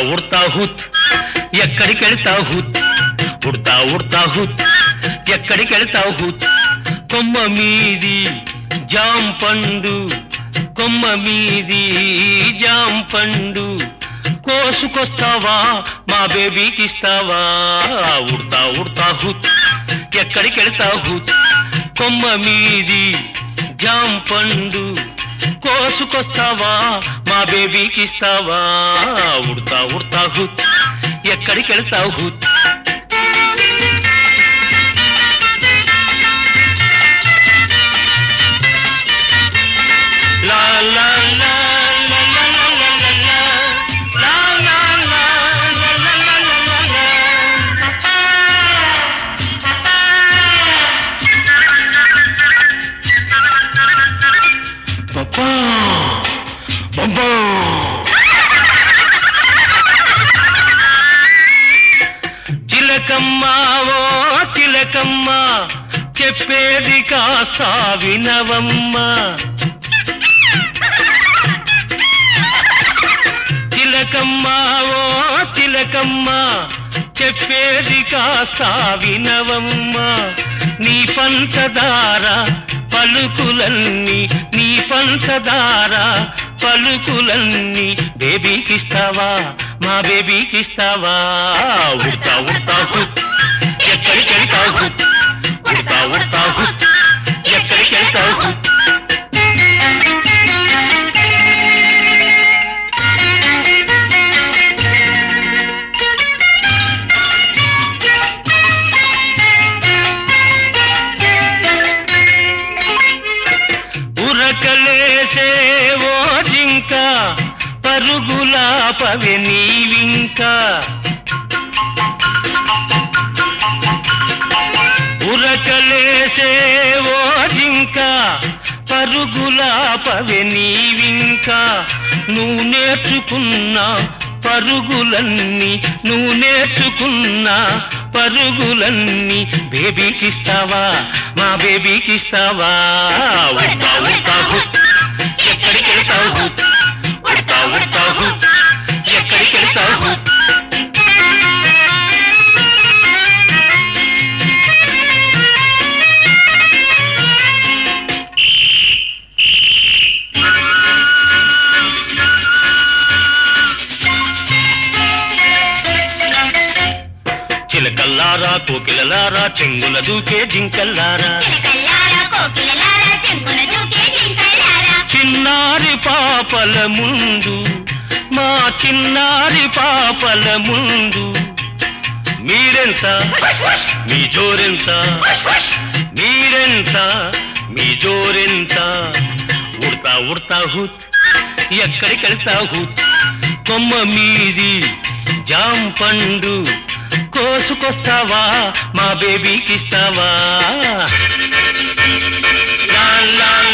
ఉడతా హుత్ ఎక్కడికి వెళ్తావు హుత్ ఉడతా ఉడతా హుత్ ఎక్కడికి వెళ్తావు హుత్ కొమ్మ మీది జాం పండు కొమ్మ మీది జాం పండు కోసుకొస్తావా మా బేబీకి ఇస్తావా ఉడతా ఉడతా హుత్ ఎక్కడికి వెళ్తావు హుత్ కొమ్మ మీది జాం పండు కోసుకొస్తావా మా బేబీకి ఇస్తావా ఉడతా ఉడతా హుత్ ఎక్కడికి వెళ్తావు హుత్ లా లా లా లా లా లా లా లా లా. లా లా లా లా లా లా లా లా లా. పప్పా బొబ్బా చిలకమ్మ ఓ చిలకమ్మ చెప్పేది కాస్త వినవమ్మ చిలకమ్మ ఓ చిలకమ్మ చెప్పేది కాస్త వినవమ్మ నీ పంచదార పలుకులన్నీ నీ పంచదార పలుకులన్నీ బేబీకిస్తావా మా బేబీకిస్తావా ఉడతా ఉడతా హుత్ ఎక్కడికి వెళ్తావు హుత్ ఉడతా ఉడతా హుత్ ఎక్కడికి వెళ్తావు హుత్ ఉరకలేసే ఓ జింక పరుగుల పవె నీవింకా ఉరకలేసే ఓ జింక పరుగుల పవె నీవింకా నువ్వు నేర్చుకున్న పరుగులన్నీ నువ్వు నేర్చుకున్న పరుగులన్నీ బేబీకిస్తావా మా బేబీకిస్తావా ఉడతా ఉడతా హుత్ ఎక్కడికి వెళ్తావు హుత్ ఉడతా ఉడతా హుత్ ఎక్కడికి వెళ్తావు హుత్ చిలకల్లారా కోకిలలారా చెంగుల దూకే జింకల్లారా చిలకల్లారా కోకిలలారా చెంగున దూకే జింకల్లారా చిన్నారి పాపల ముందు మా చిన్నారి పాపల ముందు మీరెంత మీ జోరెంత మీరెంత మీ జోరెంత ఉడతా ఉడతా హుత్ ఎక్కడికి వెళ్తా హుత్ కొమ్మ మీది జాం పండు కోసుకొస్తావా మా బేబీకి ఇస్తావా లా లా